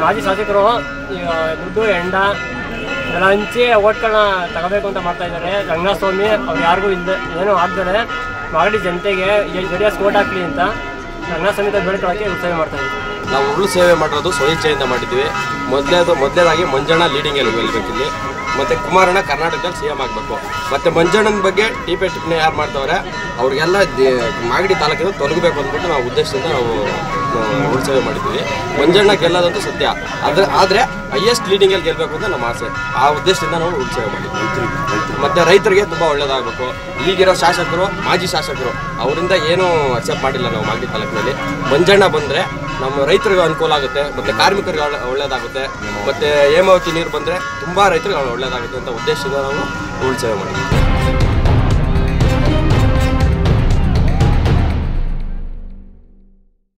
ಮಾಜಿ ಶಾಸಕರು ಈಗ ದುಡ್ಡು ಎಂಡ ಎಲ್ಲ ಹಂಚಿ ಓಟ್ಗಳನ್ನ ತಗೋಬೇಕು ಅಂತ ಮಾಡ್ತಾ ಇದ್ದಾರೆ ರಂಗಸ್ವಾಮಿ ಅವ್ರು ಯಾರಿಗೂ ಇಲ್ಲದೆ ಏನೂ ಆಗ್ದರೆ ಮಾಗಡಿ ಜನತೆಗೆ ಜೆ ಡಿ ಎಸ್ ಓಟ್ ಹಾಕ್ಲಿ ಅಂತ ರಂಗಸ್ವಾಮಿ ಬೇಡ್ಕೊಳ್ಳೋಕ್ಕೆ ಉತ್ಸವ ಮಾಡ್ತಾ ಇದ್ದೀವಿ ನಾವು ಉರುಳು ಸೇವೆ ಮಾಡಿರೋದು ಸ್ವಇಚ್ಛೆಯಿಂದ ಮಾಡಿದ್ವಿ ಮೊದಲೇದು ಮೊದಲೇದಾಗಿ ಮಂಜಣ್ಣ ಲೀಡಿಂಗಲ್ಲಿ ಗೆಲ್ಲಬೇಕಿಲ್ಲಿ ಮತ್ತು ಕುಮಾರಣ್ಣ ಕರ್ನಾಟಕದಲ್ಲಿ ಸಿ ಎಮ್ ಆಗಬೇಕು ಮತ್ತು ಮಂಜಣ್ಣನ ಬಗ್ಗೆ ಟೀಪೆ ಟಿಪ್ಪಣಿ ಯಾರು ಮಾಡ್ತವ್ರೆ ಅವ್ರಿಗೆಲ್ಲ ದೇ- ಮಾಗಡಿ ತಾಲೂಕಿಂದ ತೊಲಗಬೇಕು ಅಂದ್ಬಿಟ್ಟು ನಾವು ಉದ್ದೇಶದಿಂದ ನಾವು ಉರುಳು ಸೇವೆ ಮಾಡಿದ್ವಿ ಮಂಜಣ್ಣ ಗೆಲ್ಲೋದಂತೂ ಸತ್ಯ ಅದ್ರ ಆದರೆ ಹೈಯೆಸ್ಟ್ ಲೀಡಿಂಗಲ್ಲಿ ಗೆಲ್ಲಬೇಕು ಅಂತ ನಮ್ಮ ಆಸೆ ಆ ಉದ್ದೇಶದಿಂದ ನಾವು ಉರುಳು ಸೇವೆ ಮಾಡಿದ್ವಿ ಮತ್ತು ರೈತರಿಗೆ ತುಂಬ ಒಳ್ಳೇದಾಗಬೇಕು ಈಗಿರೋ ಶಾಸಕರು ಮಾಜಿ ಶಾಸಕರು ಅವರಿಂದ ಏನೂ ಅಕ್ಸೆಪ್ಟ್ ಮಾಡಿಲ್ಲ ನಾವು ಮಾಗಡಿ ತಾಲೂಕಿನಲ್ಲಿ ಮಂಜಣ್ಣ ಬಂದರೆ ನಮ್ಮ ರೈತರಿಗೆ ಅನುಕೂಲ ಆಗುತ್ತೆ ಮತ್ತು ಕಾರ್ಮಿಕರಿಗೆ ಒಳ್ಳೆ- ಒಳ್ಳೇದಾಗುತ್ತೆ ಮತ್ತು ಹೇಮಾವತಿ ನೀರು ಬಂದರೆ ತುಂಬ ರೈತರಿಗೆ ಒಳ್ಳೇದಾಗುತ್ತೆ ಅಂತ ಉದ್ದೇಶದಿಂದ ನಾವು ಉರುಳು ಸೇವೆ ಮಾಡಿದ್ವಿ